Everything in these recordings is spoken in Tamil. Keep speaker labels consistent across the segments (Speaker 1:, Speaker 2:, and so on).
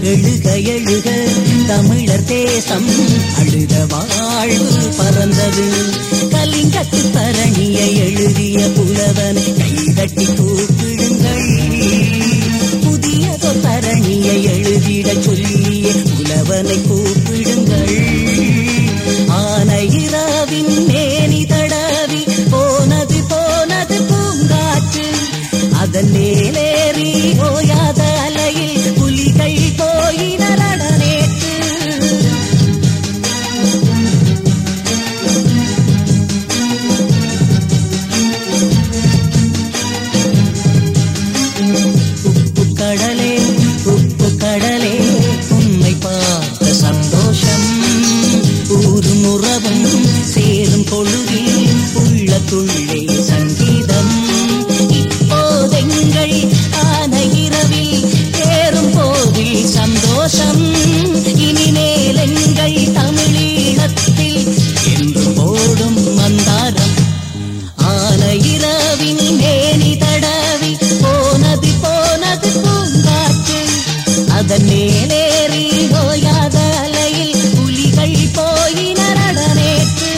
Speaker 1: எழுக எழுக தமிழர் தேசம் அழுத வாழ்வு பறந்தது கலிங்கத்து தரணியை எழுதிய புலவன் கைதட்டி கூப்பிடுங்கள் புதியதோ தரணியை எழுதிட சொல்லிய புலவனை கூப்பிடுங்கள் ஆன இரவின் மேனி தடவி போனது போனது பூங்காற்று அதன் மேலேறி ஓயாத அலையில் புலிகள் போயினரட நேற்று உப்பு கடலே உப்பு கடலே உன்னை பார்த்த சந்தோஷம் ஊரும் உறவும் சேரும் பொழுதில் உள்ளத்துள்ளே சங்கீதம் இப்போதெங்கள் ஆன இரவில் ஏறும் போதில் சந்தோஷம் இனிமேல் எங்கள் தமிழீழத்தில் என்று போடும் மந்தாரம் ஆன இரவின் மேனி தடவி போனது போனது பூங்காற்று அதன் மேலேறி ஓயாத அலையில் புலிகள் போயினரட நேற்று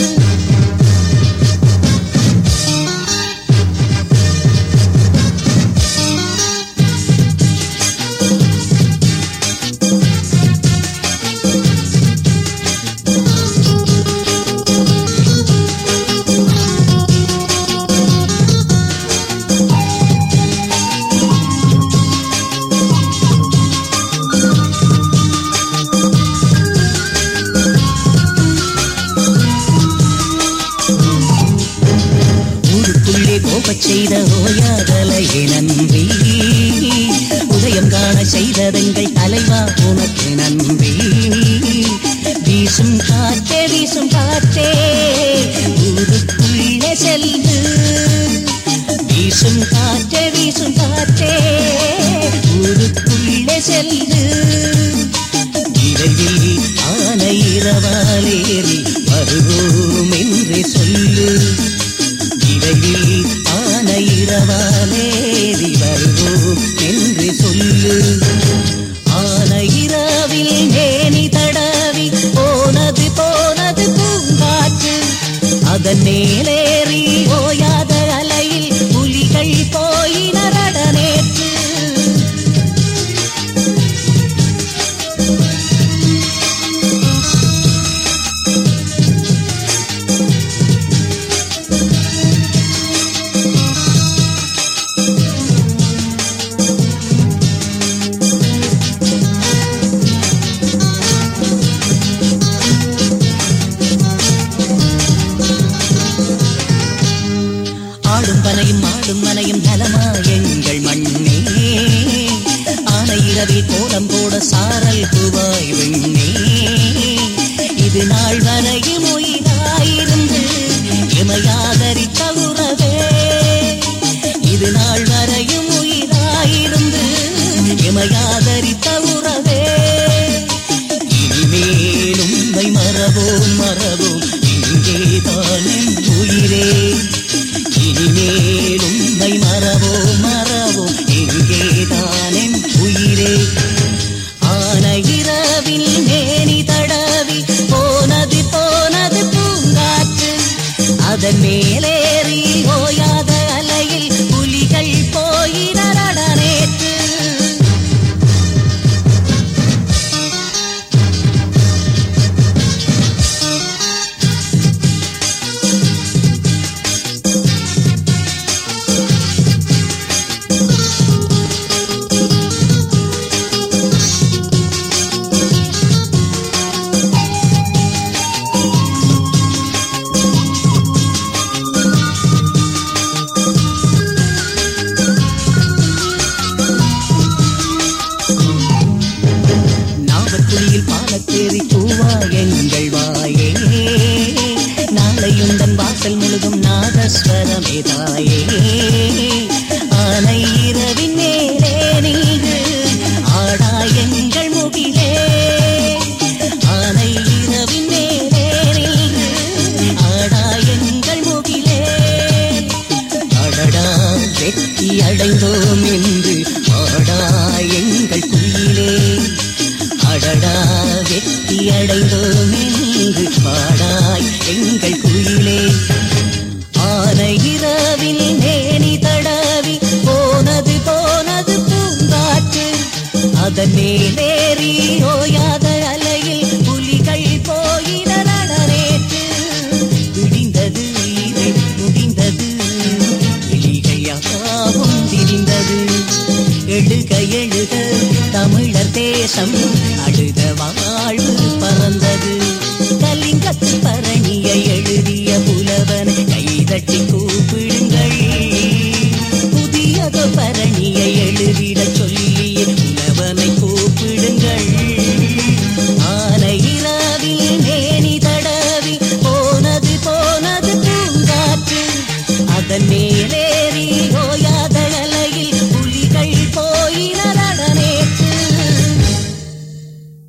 Speaker 1: ஊருக்குள்ளே கோபச் செய்த ஓயாதலையே நன்றி உதயம் காண செய்ததெங்கள் தலைவா உனக்கு நன்றி வீசும் காற்றே வீசும் காற்றே ஊருக்குள்ளே செல்ಲು வீசும் காற்றே வீசும் காற்றே ஊருக்குள்ளே செல்லு விரைவில் ஆன இரவாலேறி வருவோம் என்று சொல்லு விரைவில் ஆன இரவாலேறி வருவோம் என்று சொல்லு ஆன இரவில் மேனி தடவி போனது போனது பூங்காற்று அதன் மேலேறி ஓயாத அலையில் புலிகள் போயினரட நேற்று ஆடும் பனையும் ஆடும் மனையும் நலமா எங்கள் மண்ணே ஆன இரவில் கோலம் போட சாரல் புவாய் வெண்ணே இது நாள் வரையும் உயிராயிருந்து எமையாதரித்த உறவே இது நாள் வரையும் உயிராயிருந்து எமையாதரித்த உறவே இனிமேல் உண்மை மறவோம் மறவோம் இங்கேதான் என் உயிரே இனிமேல் உண்மை மறவோம் மறவோம் இங்கேதான் என் உயிரே ஆன இரவில் மேனி தடவி போனது போனது பூங்காற்று அதன் மேலேறி ஓயாத அலையில் புலிகள் போயினரட நேற்று அடடா வெற்றி அடைந்தோம் என்று பாடாய் எங்கள் குயிலே ஆன இரவில் மேனி தடவி போனது போனது பூங்காற்று அதன் மேலேறி ஓயாத அலையில் புலிகள் போயினரேற்று விடிந்தது இது முடிந்தது கிளிகையாவும் திரிந்தது எழுக எழுக தமிழர் தேசம் அடி